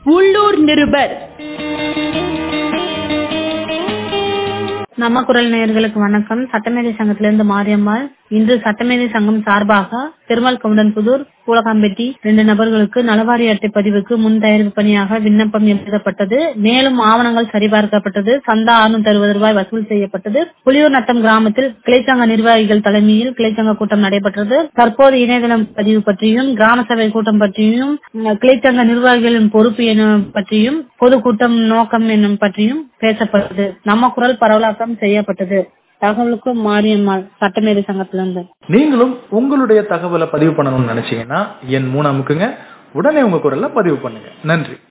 உள்ளூர் நிருபர் நம்ம குரல் நேயர்களுக்கு வணக்கம் சட்டமேதை சங்கத்திலிருந்து மாரியம்மாள் இன்று சட்டமேதை சங்கம் சார்பாக பெருமாள் கவுண்டன் புதூர் பூலகாம்பெட்டி ரெண்டு நபர்களுக்கு நலவாரி அட்டை பதிவுக்கு முன் தயாரிப்பு பணியாக விண்ணப்பம் எழுதப்பட்டது மேலும் ஆவணங்கள் சரிபார்க்கப்பட்டது சந்தா அறுநூத்தி அறுபது ரூபாய் வசூல் செய்யப்பட்டது புலியூர் நத்தம் கிராமத்தில் கிளைச்சங்க நிர்வாகிகள் தலைமையில் கிளைச்சங்க கூட்டம் நடைபெற்றது தற்போது இணையதளம் பதிவு பற்றியும் கிராம சபை கூட்டம் பற்றியும் கிளைச்சங்க நிர்வாகிகளின் பொறுப்பு என பற்றியும் பொதுக்கூட்டம் நோக்கம் என்னும் பற்றியும் பேசப்பட்டது நம்ம குரல் பரவலாக்கம் செய்யப்பட்டது தகவலுக்கு மாரியம்மாள் சட்டமேதை சங்கத்திலிருந்து நீங்களும் உங்களுடைய தகவலை பதிவு பண்ணணும்னு நினைச்சீங்கன்னா என் மூணு அமுக்குங்க உடனே உங்க குரல்ல பதிவு பண்ணுங்க நன்றி